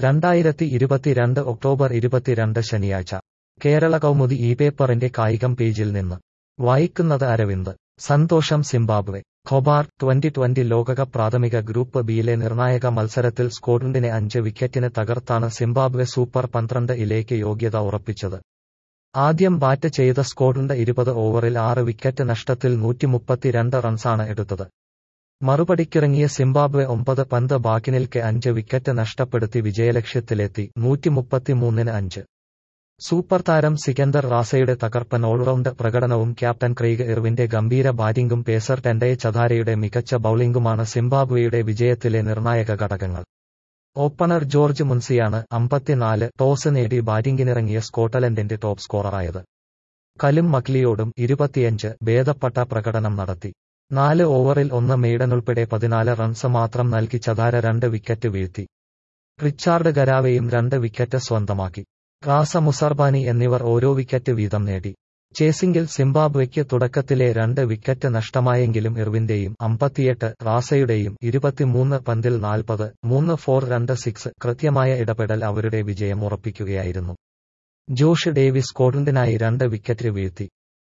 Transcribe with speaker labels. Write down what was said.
Speaker 1: രണ്ടായിരത്തി ഇരുപത്തിരണ്ട് ഒക്ടോബർ ഇരുപത്തിരണ്ട് ശനിയാഴ്ച കേരള കൗമുദി ഈ പേപ്പറിന്റെ കായികം പേജിൽ നിന്ന് വായിക്കുന്നത് അരവിന്ദ് സന്തോഷം സിംബാബ്വെ ഖൊബാർ ട്വന്റി ട്വന്റി ലോകകപ്പ് പ്രാഥമിക ഗ്രൂപ്പ് ബിയിലെ നിർണായക മത്സരത്തിൽ സ്കോട്ട്ലൻഡിനെ അഞ്ച് വിക്കറ്റിന് തകർത്താണ് സിംബാബ്വെ സൂപ്പർ പന്ത്രണ്ട് ഇലേക്ക് യോഗ്യത ഉറപ്പിച്ചത് ആദ്യം ബാറ്റ് ചെയ്ത സ്കോട്ട്ലൻഡ് ഇരുപത് ഓവറിൽ ആറ് വിക്കറ്റ് നഷ്ടത്തിൽ നൂറ്റിമുപ്പത്തിരണ്ട് റൺസാണ് എടുത്തത് മറുപടിക്കിറങ്ങിയ സിംബാബ്വെ ഒമ്പത് പന്ത് ബാക്കി നിൽക്കെ അഞ്ച് വിക്കറ്റ് നഷ്ടപ്പെടുത്തി വിജയലക്ഷ്യത്തിലെത്തി നൂറ്റിമുപ്പത്തിമൂന്നിന് അഞ്ച് സൂപ്പർ താരം സിക്കന്ദർ റാസയുടെ തകർപ്പൻ ഓൾറൗണ്ട് പ്രകടനവും ക്യാപ്റ്റൻ ക്രെയ്ഗ് ഇർവിന്റെ ഗംഭീര ബാറ്റിംഗും പേസർ ടെൻഡയെ ചതാരയുടെ മികച്ച ബൌളിംഗുമാണ് സിംബാബ്വെയുടെ വിജയത്തിലെ നിർണായക ഘടകങ്ങൾ ഓപ്പണർ ജോർജ് മുൻസിയാണ് അമ്പത്തിനാല് ടോസ് നേടി ബാറ്റിംഗിനിറങ്ങിയ സ്കോട്ട്ലൻഡിന്റെ ടോപ്പ് സ്കോററായത് കലും മക്ലിയോടും ഇരുപത്തിയഞ്ച് ഭേദപ്പെട്ട പ്രകടനം നടത്തി നാല് ഓവറിൽ ഒന്ന് മെയ്ഡനുൾപ്പെടെ പതിനാല് റൺസ് മാത്രം നൽകി ചതാര രണ്ട് വിക്കറ്റ് വീഴ്ത്തി റിച്ചാർഡ് ഗരാവയും രണ്ട് വിക്കറ്റ് സ്വന്തമാക്കി റാസ മുസർബാനി എന്നിവർ ഓരോ വിക്കറ്റ് വീതം നേടി ചേസിംഗിൽ സിംബാബ്വെയ്ക്ക് തുടക്കത്തിലെ രണ്ട് വിക്കറ്റ് നഷ്ടമായെങ്കിലും ഇർവിന്റെയും അമ്പത്തിയെട്ട് റാസയുടെയും ഇരുപത്തിമൂന്ന് പന്തിൽ നാൽപ്പത് മൂന്ന് ഫോർ രണ്ട് സിക്സ് കൃത്യമായ ഇടപെടൽ അവരുടെ വിജയം ഉറപ്പിക്കുകയായിരുന്നു ജോഷ് ഡേവിസ് സ്കോട്ട്ലൻഡിനായി രണ്ട് വിക്കറ്റ് വീഴ്ത്തി